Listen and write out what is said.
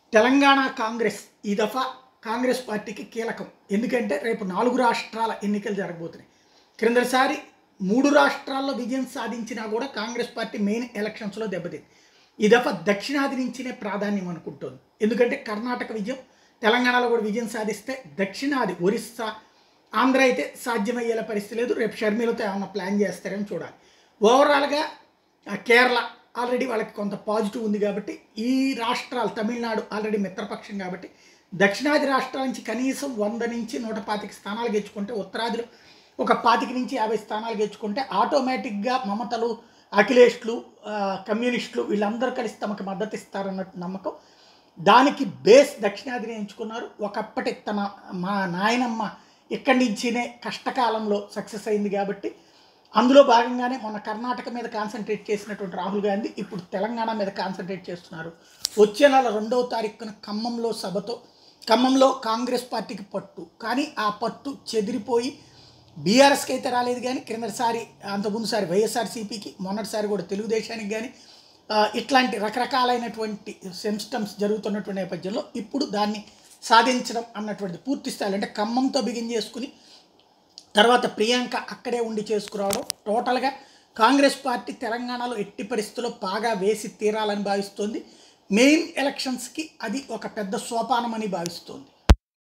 తెలంగాణ కాంగ్రెస్ ఈ దఫా కాంగ్రెస్ పార్టీకి కీలకం ఎందుకంటే రేపు నాలుగు రాష్ట్రాల ఎన్నికలు జరగబోతున్నాయి క్రిందసారి మూడు రాష్ట్రాల్లో విజయం సాధించినా కూడా కాంగ్రెస్ పార్టీ మెయిన్ ఎలక్షన్స్లో దెబ్బతింది ఈ దఫా దక్షిణాది నుంచినే ప్రాధాన్యం అనుకుంటోంది ఎందుకంటే కర్ణాటక విజయం తెలంగాణలో కూడా విజయం సాధిస్తే దక్షిణాది ఒరిస్సా ఆంధ్ర అయితే సాధ్యమయ్యేలా పరిస్థితి లేదు రేపు షర్మిలతో ఏమన్నా ప్లాన్ చేస్తారని చూడాలి ఓవరాల్గా ఆ, కేరళ ఆల్రెడీ వాళ్ళకి కొంత పాజిటివ్ ఉంది కాబట్టి ఈ రాష్ట్రాలు తమిళనాడు ఆల్రెడీ మిత్రపక్షం కాబట్టి దక్షిణాది రాష్ట్రాల నుంచి కనీసం వంద నుంచి నూట పాతిక స్థానాలు గెలుచుకుంటే ఉత్తరాదిలో ఒక పాతిక నుంచి యాభై స్థానాలు గెలుచుకుంటే ఆటోమేటిక్గా మమతలు అఖిలేష్లు ఆ, కమ్యూనిస్టులు వీళ్ళందరూ కలిసి తమకు మద్దతు ఇస్తారన్న నమ్మకం దానికి బేస్ దక్షిణాదిని ఎంచుకున్నారు ఒకప్పటి తన మా నాయనమ్మ ఇక్కడి నుంచినే కష్టకాలంలో సక్సెస్ అయింది కాబట్టి అందులో భాగంగానే మొన్న కర్ణాటక మీద కాన్సన్ట్రేట్ చేసినటువంటి రాహుల్ గాంధీ ఇప్పుడు తెలంగాణ మీద కాన్సన్ట్రేట్ చేస్తున్నారు వచ్చే నెల రెండవ తారీఖున ఖమ్మంలో సభతో ఖమ్మంలో కాంగ్రెస్ పార్టీకి పట్టు కానీ ఆ పట్టు చెదిరిపోయి బీఆర్ఎస్కి అయితే రాలేదు కానీ క్రిందటిసారి అంతకుముందుసారి వైఎస్ఆర్సీపీకి మొన్నటిసారి కూడా తెలుగుదేశానికి కానీ ఆ, ఇట్లాంటి రకరకాలైనటువంటి సిస్టమ్స్ జరుగుతున్నటువంటి నేపథ్యంలో ఇప్పుడు దాన్ని సాధించడం అన్నటువంటి పూర్తి స్థాయిలో అంటే ఖమ్మంతో బిగిన్ చేసుకుని తర్వాత ప్రియాంక అక్కడే ఉండి చేసుకురావడం టోటల్గా కాంగ్రెస్ పార్టీ తెలంగాణలో ఎట్టి పరిస్థితుల్లో పాగా వేసి తీరాలని భావిస్తోంది మెయిన్ ఎలక్షన్స్కి అది ఒక పెద్ద సోపానం అని భావిస్తోంది